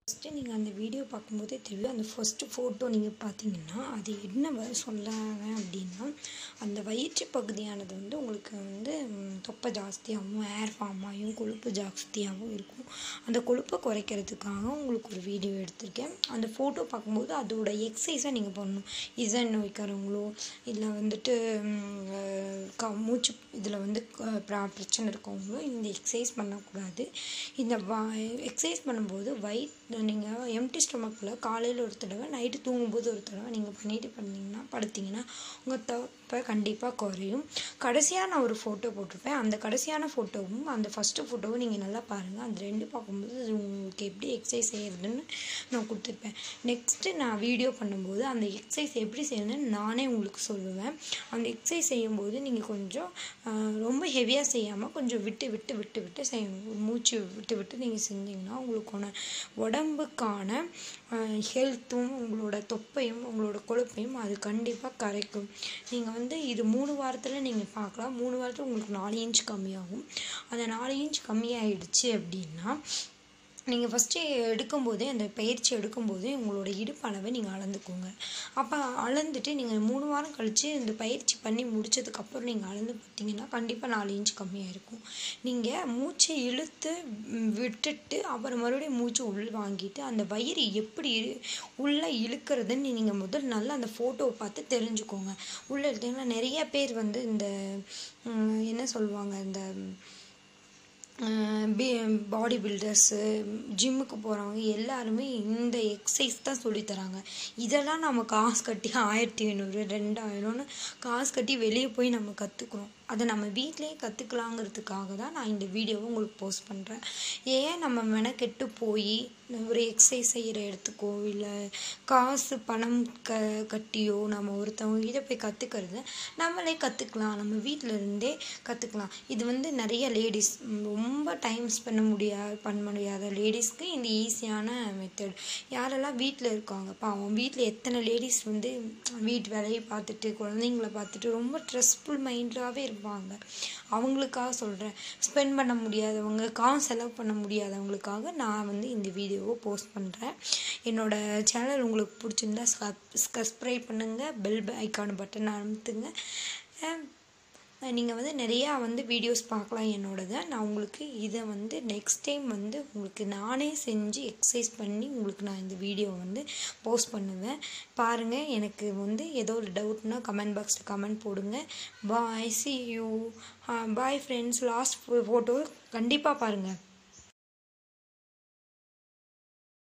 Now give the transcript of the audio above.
first நீங்கள் அந்த video பார்க்கும்போதே தெரியும் அந்த ஃபஸ்ட்டு ஃபோட்டோ நீங்கள் பார்த்தீங்கன்னா அது என்ன வ சொல்லாங்க அப்படின்னா அந்த வயிற்று பகுதியானது வந்து உங்களுக்கு வந்து ம், தொப்பை ஜாஸ்தியாகவும் ஏர் ஃபார்ம் ஆகியும் கொழுப்பு ஜாஸ்தியாகவும் இருக்கும் அந்த கொழுப்பை குறைக்கிறதுக்காக உங்களுக்கு ஒரு வீடியோ எடுத்திருக்கேன் அந்த ஃபோட்டோ பார்க்கும்போது அதோட எக்ஸசைஸை நீங்கள் பண்ணணும் இசன் நோய்க்காரவங்களோ இல்லை வந்துட்டு ம், அஹ், க மூச்சு இதில் வந்து க- ப்ரா- பிரச்சனை இருக்கவங்களோ இந்த எக்ஸசைஸ் பண்ணக்கூடாது இந்த வா எக்ஸசைஸ் பண்ணும்போது வயிட் நீங்கள் எம்டி ஸ்டொமக்கில் காலையில் ஒரு தடவை நைட்டு தூங்கும்போது ஒரு தடவை நீங்கள் பண்ணிட்டு பண்ணீங்கன்னா படுத்தீங்கன்னா உங்கள் தொப்பை கண்டிப்பாக குறையும் கடைசியாக நான் ஒரு ஃபோட்டோ போட்டிருப்பேன் அந்த கடைசியான ஃபோட்டோவும் அந்த ஃபஸ்ட்டு ஃபோட்டோவும் நீங்கள் நல்லா பாருங்கள் அந்த ரெண்டு பார்க்கும்போது அது உங்களுக்கு எப்படி எக்ஸசைஸ் செய்கிறதுன்னு நான் கொடுத்துருப்பேன் நெக்ஸ்ட்டு நான் வீடியோ பண்ணும்போது அந்த எக்ஸசைஸ் எப்படி செய்யணும்னு நானே உங்களுக்கு சொல்லுவேன் அந்த எக்ஸசைஸ் செய்யும்போது நீங்கள் கொஞ்சம் ஆஹ், ரொம்ப ஹெவியாக செய்யாமல் கொஞ்சம் விட்டு விட்டு விட்டு விட்டு செய்யணும் ஒரு மூச்சு விட்டு விட்டு நீங்கள் செஞ்சீங்கன்னா உங்களுக்கான உடம்புக்கான ஹெல்த்தும் உங்களோட தொப்பையும் உங்களோட கொழுப்பையும் அது கண்டிப்பாக கரைக்கும் நீங்கள் வந்து இது மூணு வாரத்தில் நீங்கள் பார்க்கலாம் மூணு வாரத்தில் உங்களுக்கு நாலு இன்ச் கம்மியாகும் அந்த நாலு இன்ச் கம்மியாயிடுச்சு அப்படின்னா நீங்கள் ஃபஸ்ட்டு எடுக்கும்போதே அந்த பயிற்சி எடுக்கும்போதே உங்களோட இடுப்பு அளவை நீங்கள் அளந்துக்கோங்க அப்போ அளந்துட்டு நீங்கள் மூணு வாரம் கழித்து இந்த பயிற்சி பண்ணி முடிச்சதுக்கப்புறம் நீங்கள் அளந்து பார்த்தீங்கன்னா கண்டிப்பாக நாலு இன்ச் கம்மியாக இருக்கும் நீங்கள் மூச்சை இழுத்து ம், விட்டுட்டு அப்புறம் மறுபடியும் மூச்சு உள் வாங்கிட்டு அந்த வயிறு எப்படி இழு- உள்ளே இழுக்கிறதுன்னு நீங்கள் முதல் நல்லா அந்த ஃபோட்டோவை பார்த்து தெரிஞ்சுக்கோங்க உள்ளே எடுத்தீங்கன்னா நிறைய பேர் வந்து இந்த ம், என்ன சொல்லுவாங்க இந்த பாடி பில்டர்ஸு ஜிம்முக்கு போகிறவங்க எல்லாருமே இந்த எக்ஸசைஸ் தான் சொல்லித் தராங்க இதெல்லாம் நம்ம காசு கட்டி ஆயிரத்தி ஐநூறு ரெண்டாயிரம்னு காசு கட்டி வெளியே போய் நம்ம கற்றுக்குறோம் அதை நம்ம வீட்டிலேயே கற்றுக்கலாங்கிறதுக்காக தான் நான் இந்த வீடியோவை உங்களுக்கு போஸ்ட் பண்ணுறேன் ஏன் நம்ம மெனக்கெட்டு போய் ஒரு எக்ஸசைஸ் செய்கிற இடத்துக்கோ இல்லை காசு பணம் க கட்டியோ நம்ம ஒருத்தவங்க கிட்ட போய் கற்றுக்கிறது நம்மளே கற்றுக்கலாம் நம்ம வீட்டில் இருந்தே கற்றுக்கலாம் இது வந்து நிறைய லேடிஸ் ரொம்ப டைம் ஸ்பெண்ட் முடியாது பண்ண முடியாத லேடிஸ்க்கு இந்த ஈஸியான மெத்தட் யாரெல்லாம் வீட்டில் இருக்காங்க பாவம் வீட்டில் எத்தனை லேடிஸ் வந்து வீட்டு வேலையை பார்த்துட்டு குழந்தைங்கள பார்த்துட்டு ரொம்ப ஸ்ட்ரெஸ்ஃபுல் மைண்டாகவே இருப்பாங்க அவங்களுக்காக சொல்கிறேன் ஸ்பெண்ட் பண்ண முடியாதவங்க காசு செலவு பண்ண முடியாதவங்களுக்காக நான் வந்து இந்த வீடியோவை போஸ்ட் பண்ணுறேன் என்னோட சேனல் உங்களுக்கு பிடிச்சிருந்தா சப்ஸ்கிரைப் பண்ணுங்கள் பெல் ஐக்கான் பட்டன் அமுத்துங்க நீங்கள் வந்து நிறையா வந்து வீடியோஸ் பார்க்கலாம் என்னோடதை நான் உங்களுக்கு இதை வந்து நெக்ஸ்ட் டைம் வந்து உங்களுக்கு நானே செஞ்சு எக்ஸசைஸ் பண்ணி உங்களுக்கு நான் இந்த வீடியோ வந்து போஸ்ட் பண்ணுவேன் பாருங்கள் எனக்கு வந்து ஏதோ ஒரு டவுட்னா கமெண்ட் பாக்ஸில் கமெண்ட் போடுங்க bye see you bye friends last photo கண்டிப்பாக பாருங்கள்